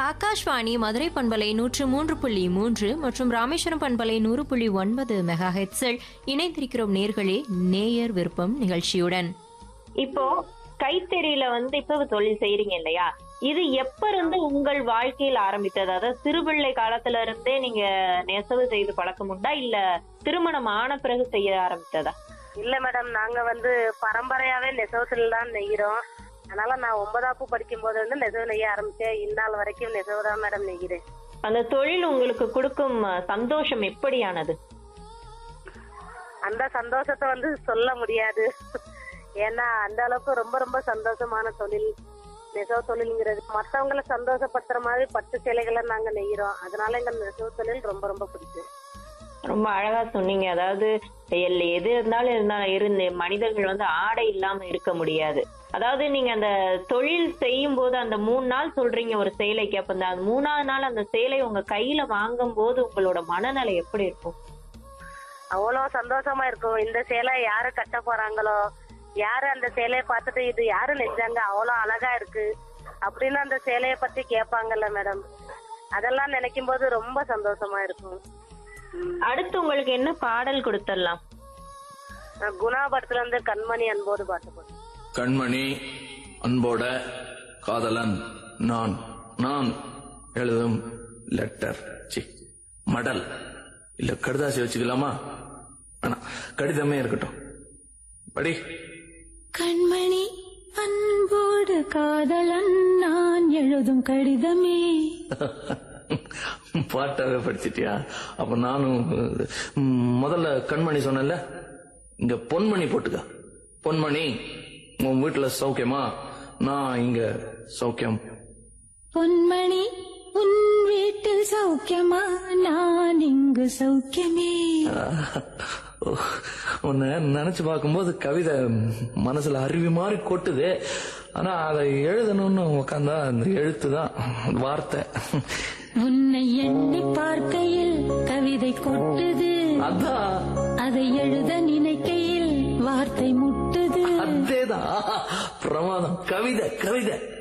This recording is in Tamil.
ஆகாஷ்வாணி மதுரை பண்பலை நூற்று மூன்று புள்ளி மூன்று மற்றும் ராமேஸ்வரம் பண்பலை நூறு புள்ளி ஒன்பது மெகா ஹெட்ஸில் இணைந்திருக்கிறோம் நேர்களே நேயர் விருப்பம் நிகழ்ச்சியுடன் இப்போ கைத்தறியில வந்து இப்ப தொழில் செய்றீங்க இல்லையா இது எப்ப இருந்து உங்கள் வாழ்க்கையில் ஆரம்பித்தது அதாவது சிறுபிள்ளை காலத்துல இருந்தே நீங்க நெசவு செய்து பழக்கம் உண்டா இல்ல திருமணம் ஆன பிறகு செய்ய ஆரம்பித்ததா இல்ல மேடம் நாங்க வந்து பரம்பரையாவே நெசவுத்துல தான் நெய்கிறோம் அதனால நான் ஒன்பதாப்பு படிக்கும் போது வந்து நெசவு நெய்ய ஆரம்பிச்சேன் இந்நாள் வரைக்கும் நெசவு தான் மேடம் நெய்கிறேன் அந்த தொழில் உங்களுக்கு கொடுக்கும் அஹ், சந்தோஷம் எப்படியானது அந்த சந்தோஷத்தை வந்து சொல்ல முடியாது ஏன்னா அந்த அளவுக்கு ரொம்ப ரொம்ப சந்தோஷமான தொழில் நெசவு தொழில்ங்கிறது மத்தவங்கள சந்தோஷப்படுத்துற மாதிரி பட்டு சேலைகளை நாங்க நெய்கிறோம் அதனால எங்க நெசவு தொழில் ரொம்ப ரொம்ப பிடிக்கும் ரொம்ப அழகா சொன்னீங்க அதாவது எல்- எது இருந்தாலும் இருந்தாலும் இருந்து மனிதர்கள் வந்து ஆடை இல்லாம இருக்க முடியாது அதாவது நீங்க அந்த தொழில் செய்யும் போது அந்த மூணு நாள் சொல்றீங்க ஒரு சேலைக்கு அப்ப அந்த மூணாவது நாள் அந்த சேலை உங்க கையில வாங்கும் போது உங்களோட மனநிலை எப்படி இருக்கும் அவ்வளவு சந்தோஷமா இருக்கும் இந்த சேலை யாரு கட்ட போறாங்களோ யாரு அந்த சேலையை பார்த்துட்டு இது யாரு நெஞ்சாங்க அவ்வளவு அழகா இருக்கு அப்படின்னு அந்த சேலையை பத்தி கேட்பாங்கல்ல மேடம் அதெல்லாம் நினைக்கும் போது ரொம்ப சந்தோஷமா இருக்கும் அடுத்து உங்களுக்கு என்ன பாடல் கொடுத்துடலாம் நான் குணா படத்துல இருந்து கண்மணி அன்போடு பாட்டு போட்டேன் கண்மணி அன்போட காதலன் நான் நான் எழுதும் லெட்டர் சி மடல் இல்ல கடுதாசி வச்சுக்கலாமா வேணாம் கடிதமே இருக்கட்டும் படி கண்மணி அன்போடு காதலன் நான் எழுதும் கடிதமே பாட்டாவே படிச்சிட்டியா அப்ப நானும் ம், முதல்ல கண்மணி சொன்னேன்ல இங்க பொன்மணி போட்டுக்க பொன்மணி உன் வீட்டுல சௌக்கியமா நான் இங்க சௌக்கியம் பொன்மணி உன் வீட்டில் சௌக்கியமா நான் இங்கு சௌக்கியமே உன்னை நினைச்சு பார்க்கும்போது கவிதை மனசுல அருவி மாதிரி கொட்டுது ஆனா அதை எழுதணும்னு உக்காந்தா அந்த எழுத்து தான் வார்த்தை உன்னை எண்ணி பார்க்கையில் கவிதை கொட்டுது அதான் அதை எழுத நினைக்கையில் வார்த்தை முட்டுது அதேதான் பிரமாதம் கவிதை கவிதை